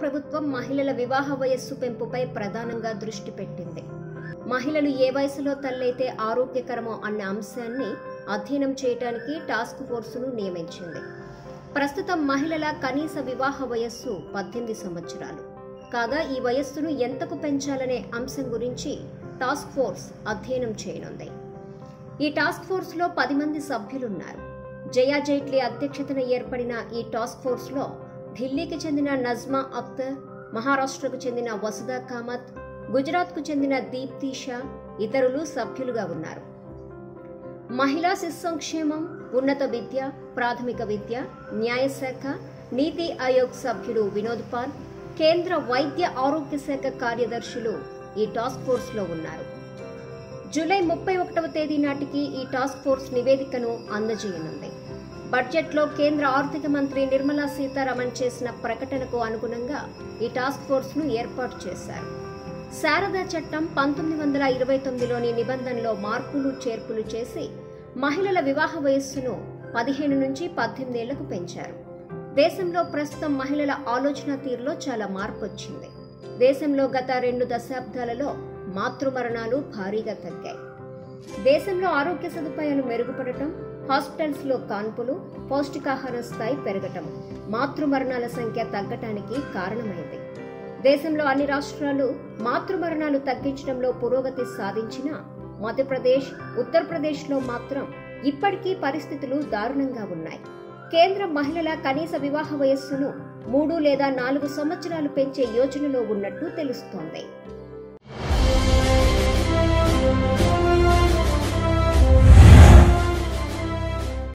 ప్రభుత్వం మహిళల వివాహ వయస్సు పెంపుపై ప్రధానంగా దృష్టి పెట్టింది మహిళలు ఏ వయసులో తల్లైతే ఆరోగ్యకరమో అన్న అంశాన్ని అధ్యయనం చేయడానికి టాస్క్ ఫోర్సును నియమించింది ప్రస్తుతం మహిళల కనీస వివాహ వయస్సు పద్దెనిమిది సంవత్సరాలు కాగా ఈ వయస్సును ఎంతకు పెంచాలనే అంశం గురించి టాస్క్ ఫోర్స్ అధ్యయనం చేయనుంది ఈ టాస్క్ ఫోర్స్లో పది మంది సభ్యులున్నారు జయా జైట్లీ అధ్యక్షతన ఏర్పడిన ఈ టాస్క్ ఫోర్స్లో ఢిల్లీకి చెందిన నజ్మా అఖ్తర్ మహారాష్ట్రకు చెందిన వసుదా కామత్ గుజరాత్కు చెందిన దీప్తి షా ఇతరులు సభ్యులుగా ఉన్నారు మహిళా శిశు సంక్షేమం ఉన్నత విద్య ప్రాథమిక విద్య న్యాయశాఖ నీతి ఆయోగ్ సభ్యుడు వినోద్ పాల్ కేంద్ర వైద్య ఆరోగ్య శాఖ కార్యదర్శులు ఈ టాస్క్ ఫోర్స్లో ఉన్నారు జూలై ముప్పై ఒకటవ తేదీ నాటికి ఈ టాస్క్ ఫోర్స్ నివేదికను అందజేయనుంది బడ్జెట్లో కేంద్ర ఆర్థిక మంత్రి నిర్మలా సీతారామన్ చేసిన ప్రకటనకు అనుగుణంగా ఈ టాస్క్ ఫోర్స్ను ఏర్పాటు చేశారు శారదా చట్టం పంతొమ్మిది వందల ఇరవై తొమ్మిదిలోని నిబంధనలో మార్పులు చేర్పులు చేసి మహిళల వివాహ వయస్సును పదిహేను నుంచి పద్దెనిమిదేళ్లకు పెంచారు దేశంలో ప్రస్తుతం మహిళల ఆలోచన తీరులో చాలా మార్పు వచ్చింది దేశంలో గత రెండు దశాబ్దాలలో మాతృమరణాలు భారీగా తగ్గాయి దేశంలో ఆరోగ్య సదుపాయాలు మెరుగుపడటం హాస్పిటల్స్ లో కాన్పులు పౌష్టికాహార స్థాయి పెరగటం మాతృమరణాల సంఖ్య తగ్గటానికి కారణమైంది దేశంలో అన్ని రాష్ట్రాలు మాతృమరణాలు తగ్గించడంలో పురోగతి సాధించినా మధ్యప్రదేశ్ ఉత్తరప్రదేశ్లో మాత్రం ఇప్పటికీ పరిస్థితులు దారుణంగా ఉన్నాయి కేంద్రం మహిళల కనీస వివాహ వయస్సును మూడు లేదా నాలుగు సంవత్సరాలు పెంచే యోచనలో ఉన్నట్టు తెలుస్తోంది